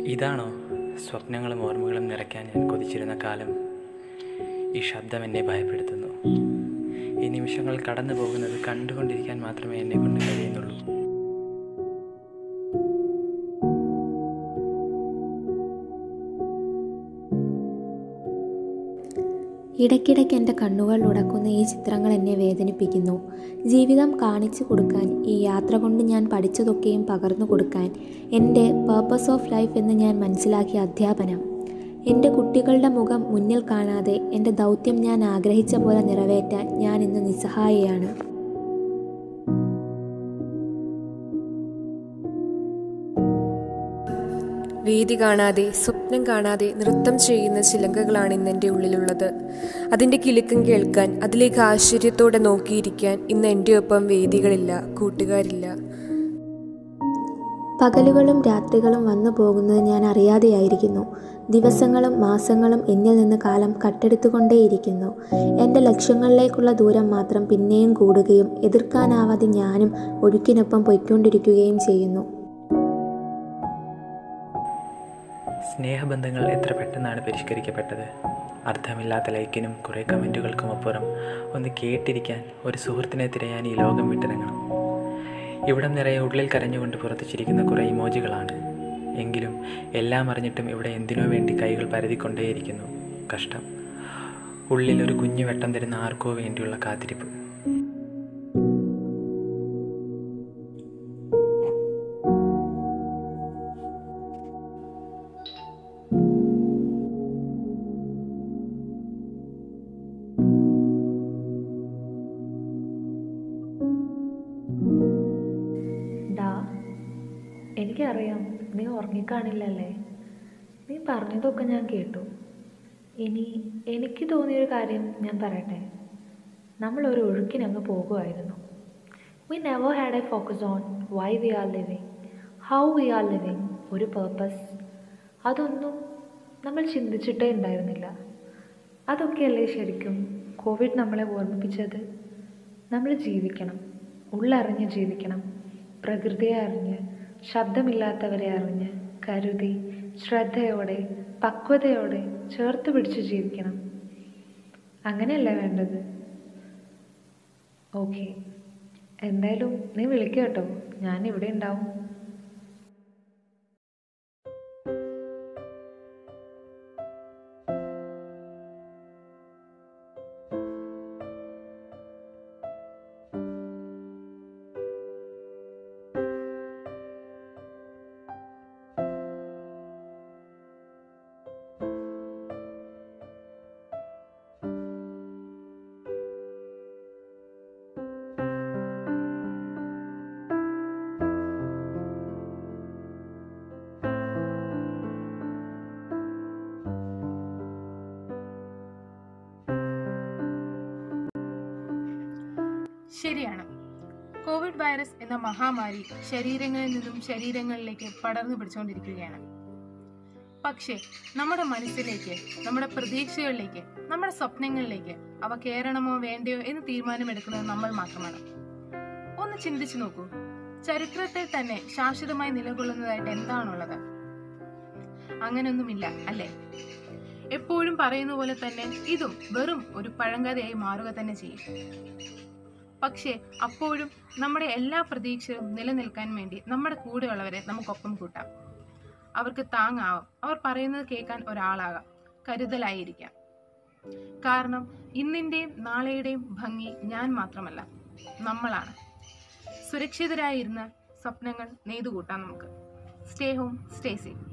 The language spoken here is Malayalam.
ഇതാണോ സ്വപ്നങ്ങളും ഓർമ്മകളും നിറയ്ക്കാൻ ഞാൻ കൊതിച്ചിരുന്ന കാലം ഈ ശബ്ദം എന്നെ ഭയപ്പെടുത്തുന്നു ഈ നിമിഷങ്ങൾ കടന്നു പോകുന്നത് കണ്ടുകൊണ്ടിരിക്കാൻ മാത്രമേ എന്നെ കൊണ്ട് കഴിയുന്നുള്ളൂ ഇടയ്ക്കിടയ്ക്ക് എൻ്റെ കണ്ണുകൾ ഉടക്കുന്ന ഈ ചിത്രങ്ങൾ എന്നെ വേദനിപ്പിക്കുന്നു ജീവിതം കാണിച്ചു കൊടുക്കാൻ ഈ യാത്ര കൊണ്ട് ഞാൻ പഠിച്ചതൊക്കെയും പകർന്നു കൊടുക്കാൻ എൻ്റെ പേർപ്പസ് ഓഫ് ലൈഫ് എന്ന് ഞാൻ മനസ്സിലാക്കിയ അധ്യാപനം എൻ്റെ കുട്ടികളുടെ മുഖം മുന്നിൽ കാണാതെ എൻ്റെ ദൗത്യം ഞാൻ ആഗ്രഹിച്ച പോലെ നിറവേറ്റാൻ ഞാൻ ഇന്ന് നിസ്സഹായയാണ് വേദി കാണാതെ സ്വപ്നം കാണാതെ നൃത്തം ചെയ്യുന്ന ചിലങ്കകളാണ് ഇന്ന് എൻ്റെ ഉള്ളിലുള്ളത് അതിൻ്റെ കിലുക്കം കേൾക്കാൻ അതിലേക്ക് ആശ്ചര്യത്തോടെ നോക്കിയിരിക്കാൻ ഇന്ന് എൻ്റെ ഒപ്പം വേദികളില്ല കൂട്ടുകാരില്ല പകലുകളും രാത്രികളും വന്നു പോകുന്നത് ഞാൻ അറിയാതെയായിരിക്കുന്നു ദിവസങ്ങളും മാസങ്ങളും എന്നിൽ നിന്ന് കാലം കട്ടെടുത്തുകൊണ്ടേയിരിക്കുന്നു എൻ്റെ ലക്ഷ്യങ്ങളിലേക്കുള്ള ദൂരം മാത്രം പിന്നെയും കൂടുകയും എതിർക്കാനാവാതെ ഞാനും ഒഴുക്കിനൊപ്പം പൊയ്ക്കൊണ്ടിരിക്കുകയും ചെയ്യുന്നു സ്നേഹബന്ധങ്ങൾ എത്ര പെട്ടെന്നാണ് പരിഷ്കരിക്കപ്പെട്ടത് അർത്ഥമില്ലാത്ത ലൈക്കിനും കുറേ കമൻറ്റുകൾക്കും അപ്പുറം ഒന്ന് കേട്ടിരിക്കാൻ ഒരു സുഹൃത്തിനെ തിരയാൻ ഈ ലോകം വിട്ടിറങ്ങണം ഇവിടം നിറയെ ഉള്ളിൽ കരഞ്ഞുകൊണ്ട് പുറത്തു ചിരിക്കുന്ന കുറേ ഇമോജികളാണ് എങ്കിലും എല്ലാം അറിഞ്ഞിട്ടും ഇവിടെ എന്തിനോ വേണ്ടി കൈകൾ പരതിക്കൊണ്ടേയിരിക്കുന്നു കഷ്ടം ഉള്ളിൽ ഒരു കുഞ്ഞു വെട്ടം തരുന്ന ആർക്കോ വേണ്ടിയുള്ള കാത്തിരിപ്പ് ഡാ എനിക്കറിയാം നീ ഉറങ്ങിക്കാണില്ലല്ലേ നീ പറഞ്ഞതൊക്കെ ഞാൻ കേട്ടു ഇനി എനിക്ക് തോന്നിയൊരു കാര്യം ഞാൻ പറയട്ടെ നമ്മൾ ഒരു ഒഴുക്കിനങ്ങ് പോകുമായിരുന്നു we never had a focus on why we are living how we are living ഒരു പേർപ്പസ് അതൊന്നും നമ്മൾ ചിന്തിച്ചിട്ടേ ഉണ്ടായിരുന്നില്ല അതൊക്കെയല്ലേ ശരിക്കും കോവിഡ് നമ്മളെ ഓർമ്മിപ്പിച്ചത് നമ്മൾ ജീവിക്കണം ഉള്ളറിഞ്ഞ് ജീവിക്കണം പ്രകൃതിയെ അറിഞ്ഞ് ശബ്ദമില്ലാത്തവരെ അറിഞ്ഞ് കരുതി ശ്രദ്ധയോടെ പക്വതയോടെ ചേർത്ത് പിടിച്ച് ജീവിക്കണം അങ്ങനെയല്ലേ വേണ്ടത് ഓക്കെ എന്തായാലും നീ വിളിക്കുക കേട്ടോ ഞാൻ ഇവിടെ ഉണ്ടാവും ശരിയാണ് കോവിഡ് വൈറസ് എന്ന മഹാമാരി ശരീരങ്ങളിൽ നിന്നും ശരീരങ്ങളിലേക്ക് പടർന്നു പിടിച്ചുകൊണ്ടിരിക്കുകയാണ് പക്ഷേ നമ്മുടെ മനസ്സിലേക്ക് നമ്മുടെ പ്രതീക്ഷകളിലേക്ക് നമ്മുടെ സ്വപ്നങ്ങളിലേക്ക് അവ കയറണമോ വേണ്ടയോ എന്ന് തീരുമാനമെടുക്കുന്നത് നമ്മൾ മാത്രമാണ് ഒന്ന് ചിന്തിച്ചു നോക്കൂ ചരിത്രത്തിൽ തന്നെ ശാശ്വതമായി നിലകൊള്ളുന്നതായിട്ട് എന്താണുള്ളത് അങ്ങനെയൊന്നുമില്ല അല്ലേ എപ്പോഴും പറയുന്ന പോലെ തന്നെ ഇതും വെറും ഒരു പഴങ്കഥയായി മാറുക തന്നെ ചെയ്യും പക്ഷേ അപ്പോഴും നമ്മുടെ എല്ലാ പ്രതീക്ഷയും നിലനിൽക്കാൻ വേണ്ടി നമ്മുടെ കൂടെയുള്ളവരെ നമുക്കൊപ്പം കൂട്ടാം അവർക്ക് താങ്ങാവാം അവർ പറയുന്നത് കേൾക്കാൻ ഒരാളാകാം കരുതലായിരിക്കാം കാരണം ഇന്നിൻ്റെയും നാളെയുടെയും ഭംഗി ഞാൻ മാത്രമല്ല നമ്മളാണ് സുരക്ഷിതരായിരുന്ന സ്വപ്നങ്ങൾ നെയ്തുകൂട്ടാം നമുക്ക് സ്റ്റേ ഹോം സ്റ്റേ സേഫ്